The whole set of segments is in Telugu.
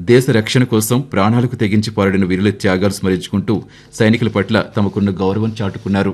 దేశ రక్షణ కోసం ప్రాణాలకు తెగించి పోరాడిన వీరుల త్యాగాలు స్మరించుకుంటూ సైనికుల పట్ల తమకున్న గౌరవం చాటుకున్నారు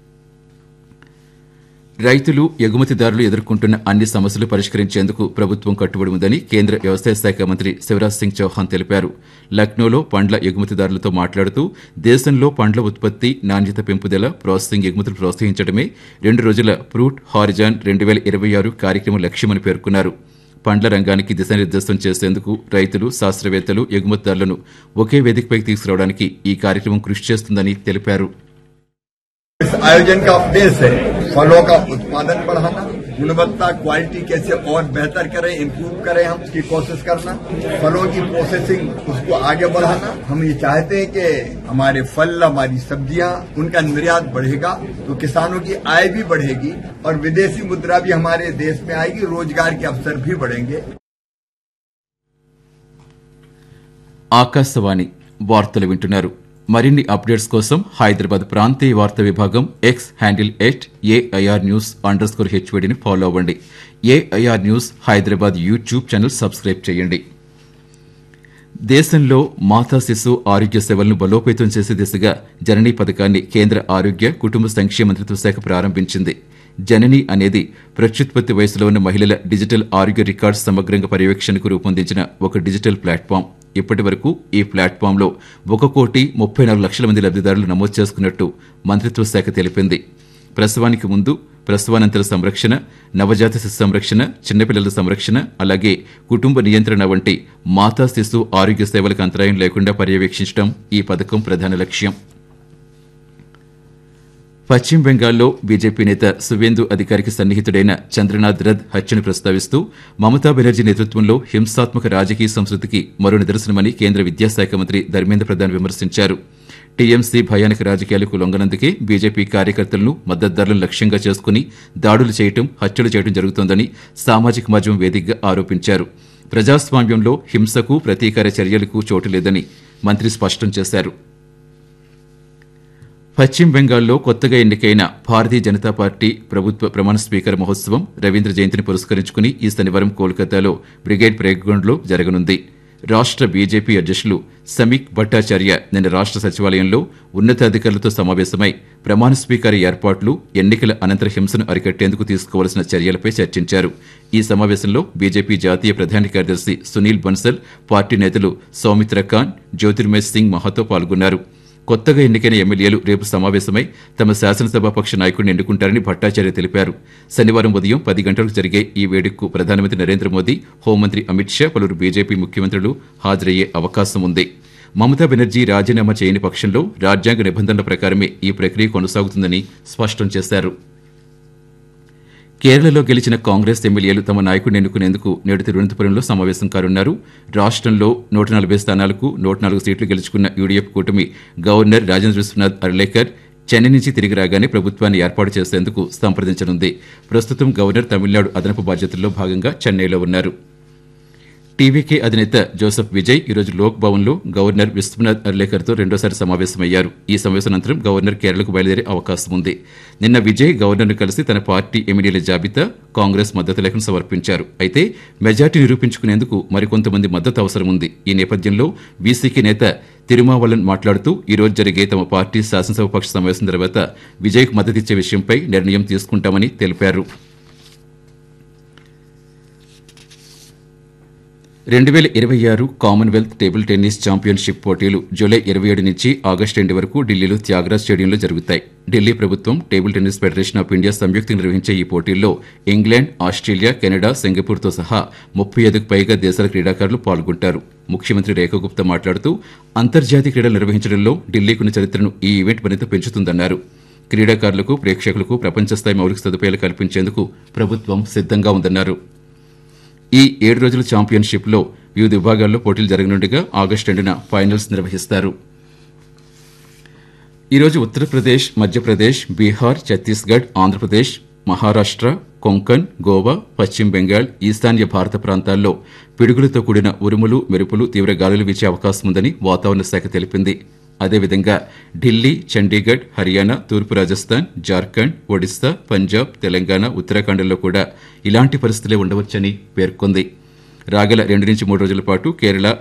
రైతులు ఎగుమతిదారులు ఎదుర్కొంటున్న అన్ని సమస్యలు పరిష్కరించేందుకు ప్రభుత్వం కట్టుబడి ఉందని కేంద్ర వ్యవసాయ శాఖ మంత్రి శివరాజ్ సింగ్ చౌహాన్ తెలిపారు లక్నోలో పండ్ల ఎగుమతిదారులతో మాట్లాడుతూ దేశంలో పండ్ల ఉత్పత్తి నాణ్యత పెంపుదల ప్రాసెసింగ్ ఎగుమతులు ప్రోత్సహించడమే రెండు రోజుల ఫ్రూట్ హారిజాన్ రెండు వేల ఇరవై ఆరు కార్యక్రమం లక్ష్యమని పేర్కొన్నారు పండ్ల రంగానికి దిశానిర్దేశం చేసేందుకు రైతులు శాస్త్రవేత్తలు ఎగుమతిదారులను ఒకే వేదికపైకి తీసుకురావడానికి ఈ కార్యక్రమం కృషి చేస్తుందని తెలిపారు इस आयोजन का उद्देश्य है फलों का उत्पादन बढ़ाना गुणवत्ता क्वालिटी कैसे और बेहतर करें इम्प्रूव करें हम उसकी कोशिश करना फलों की प्रोसेसिंग उसको आगे बढ़ाना हम ये चाहते हैं कि हमारे फल हमारी सब्जियां उनका निर्यात बढ़ेगा तो किसानों की आय भी बढ़ेगी और विदेशी मुद्रा भी हमारे देश में आएगी रोजगार के अवसर भी बढ़ेंगे ఆకాశవాణి వార్తలు వింటున్నారు మరిన్ని అప్డేట్స్ కోసం హైదరాబాద్ ప్రాంతీయ వార్తా విభాగం X handle at AIR news underscore హెచ్వడిని ఫాలో అవ్వండి AIR news Hyderabad YouTube channel subscribe చేయండి దేశంలో మాతా శిశు ఆరోగ్య సేవలను బలోపేతం చేసే దిశగా జననీ పథకాన్ని కేంద్ర ఆరోగ్య కుటుంబ సంక్షేమ మంత్రిత్వ శాఖ ప్రారంభించింది జనని అనేది ప్రత్యుత్పత్తి వయసులో ఉన్న మహిళల డిజిటల్ ఆరోగ్య రికార్డ్స్ సమగ్రంగా పర్యవేక్షణకు రూపొందించిన ఒక డిజిటల్ ప్లాట్ఫామ్ ఇప్పటి వరకు ఈ ప్లాట్ఫామ్లో ఒక కోటి ముప్పై నాలుగు లక్షల మంది లబ్దిదారులు నమోదు చేసుకున్నట్టు మంత్రిత్వ శాఖ తెలిపింది ప్రసవానికి ముందు ప్రసవానంతర సంరక్షణ నవజాత శిశు సంరక్షణ చిన్నపిల్లల సంరక్షణ అలాగే కుటుంబ నియంత్రణ వంటి మాతా శిశు ఆరోగ్య సేవలకు అంతరాయం లేకుండా పర్యవేక్షించడం ఈ పథకం ప్రధాన లక్ష్యం పశ్చిమ బెంగాల్లో బీజేపీ నేత సువేందు అధికారికి సన్నిహితుడైన చంద్రనాథ్ రథ్ హత్యను ప్రస్తావిస్తూ మమతా బెనర్జీ నేతృత్వంలో హింసాత్మక రాజకీయ సంస్కృతికి మరో నిదర్శనమని కేంద్ర విద్యాశాఖ మంత్రి ధర్మేంద్ర ప్రధాన్ విమర్శించారు టీఎంసీ భయానక రాజకీయాలకు లొంగనందుకే బీజేపీ కార్యకర్తలను మద్దతుదారులను లక్ష్యంగా చేసుకుని దాడులు చేయటం హత్యలు చేయడం జరుగుతోందని సామాజిక మాధ్యమం వేదికగా ఆరోపించారు ప్రజాస్వామ్యంలో హింసకు ప్రతీకార చర్యలకు చోటు లేదని మంత్రి స్పష్టం చేశారు పశ్చిమ బెంగాల్లో కొత్తగా ఎన్నికైన భారతీయ జనతా పార్టీ ప్రభుత్వ ప్రమాణ స్వీకార మహోత్సవం రవీంద్ర జయంతిని పురస్కరించుకుని ఈ శనివారం కోల్కతాలో బ్రిగేడ్ ప్రేగ్రౌండ్లో జరగనుంది రాష్ట్ర బీజేపీ అధ్యక్షులు సమీక్ భట్టాచార్య నిన్న రాష్ట్ర సచివాలయంలో ఉన్నతాధికారులతో సమావేశమై ప్రమాణ స్వీకార ఏర్పాట్లు ఎన్నికల అనంతర హింసను అరికట్టేందుకు తీసుకోవాల్సిన చర్యలపై చర్చించారు ఈ సమావేశంలో బీజేపీ జాతీయ ప్రధాన కార్యదర్శి సునీల్ బన్సల్ పార్టీ నేతలు సౌమిత్ర ఖాన్ జ్యోతిర్మయ్ సింగ్ మహాతో పాల్గొన్నారు కొత్తగా ఎన్నికైన ఎమ్మెల్యేలు రేపు సమావేశమై తమ శాసనసభాపక్ష నాయకుడిని ఎన్నుకుంటారని భట్టాచార్య తెలిపారు శనివారం ఉదయం పది గంటలకు జరిగే ఈ వేడుకకు ప్రధానమంత్రి నరేంద్ర మోదీ హోంమంత్రి అమిత్ షా పలువురు బీజేపీ ముఖ్యమంత్రులు హాజరయ్యే అవకాశం ఉంది మమతా బెనర్జీ రాజీనామా చేయని పక్షంలో రాజ్యాంగ నిబంధనల ప్రకారమే ఈ ప్రక్రియ కొనసాగుతుందని స్పష్టం చేశారు కేరళలో గెలిచిన కాంగ్రెస్ ఎమ్మెల్యేలు తమ నాయకుడిని ఎన్నుకునేందుకు నేడు తిరువనంతపురంలో సమావేశం కానున్నారు రాష్ట్రంలో నూట నలభై స్థానాలకు నూట నాలుగు సీట్లు గెలుచుకున్న యూడీఎఫ్ కూటమి గవర్నర్ రాజేంద్ర విశ్వనాథ్ అర్లేకర్ చెన్నై నుంచి తిరిగి రాగానే ప్రభుత్వాన్ని ఏర్పాటు చేసేందుకు సంప్రదించనుంది ప్రస్తుతం గవర్నర్ తమిళనాడు అదనపు బాధ్యతల్లో భాగంగా చెన్నైలో ఉన్నారు టీవీకే అధినేత జోసెఫ్ విజయ్ ఈరోజు లోక్ భవన్లో గవర్నర్ విశ్వనాథ్ అర్లేకర్తో రెండోసారి సమావేశమయ్యారు ఈ సమావేశం అనంతరం గవర్నర్ కేరళకు బయలుదేరే అవకాశం ఉంది నిన్న విజయ్ గవర్నర్ను కలిసి తన పార్టీ ఎమ్మెల్యేల జాబితా కాంగ్రెస్ మద్దతు లేఖను సమర్పించారు అయితే మెజార్టీ నిరూపించుకునేందుకు మరికొంతమంది మద్దతు అవసరం ఉంది ఈ నేపథ్యంలో వీసీకే నేత తిరుమావలన్ మాట్లాడుతూ ఈ రోజు జరిగే తమ పార్టీ శాసనసభ పక్ష సమావేశం తర్వాత విజయ్కు మద్దతిచ్చే విషయంపై నిర్ణయం తీసుకుంటామని తెలిపారు రెండు వేల ఇరవై ఆరు కామన్వెల్త్ టేబుల్ టెన్నిస్ ఛాంపియన్షిప్ పోటీలు జూలై ఇరవై ఏడు నుంచి ఆగస్టు రెండు వరకు ఢిల్లీలో త్యాగరాజ్ స్టేడియంలో జరుగుతాయి ఢిల్లీ ప్రభుత్వం table tennis federation of India సంయుక్తంగా నిర్వహించే ఈ పోటీల్లో ఇంగ్లాండ్ ఆస్ట్రేలియా కెనడా సింగపూర్తో సహా ముప్పై ఐదుకు పైగా దేశాల క్రీడాకారులు పాల్గొంటారు ముఖ్యమంత్రి రేఖా గుప్తా మాట్లాడుతూ అంతర్జాతీయ క్రీడలు నిర్వహించడంలో ఢిల్లీకున్న చరిత్రను ఈ ఈవెంట్ మరింత పెంచుతుందన్నారు క్రీడాకారులకు ప్రేక్షకులకు ప్రపంచ స్థాయి మౌలిక సదుపాయాలు కల్పించేందుకు ప్రభుత్వం సిద్ధంగా ఉందన్నారు ఈ ఏడు రోజుల ఛాంపియన్షిప్లో వివిధ విభాగాల్లో పోటీలు జరగనుండగా ఆగస్టు రెండున ఫైనల్స్ నిర్వహిస్తారు ఈరోజు ఉత్తరప్రదేశ్ మధ్యప్రదేశ్ బీహార్ ఛత్తీస్గఢ్ ఆంధ్రప్రదేశ్ మహారాష్ట్ర కొంకన్ గోవా పశ్చిమ బెంగాల్ ఈశాన్య భారత ప్రాంతాల్లో పిడుగులతో కూడిన ఉరుములు మెరుపులు తీవ్ర గాలులు వీచే అవకాశం ఉందని వాతావరణ శాఖ తెలిపింది అదేవిధంగా ఢిల్లీ చండీగఢ్ హర్యానా తూర్పు రాజస్థాన్ జార్ఖండ్ ఒడిశా పంజాబ్ తెలంగాణ ఉత్తరాఖండ్లో కూడా ఇలాంటి పరిస్థితులే ఉండవచ్చని పేర్కొంది రాగల రెండు నుంచి మూడు రోజుల పాటు కేరళ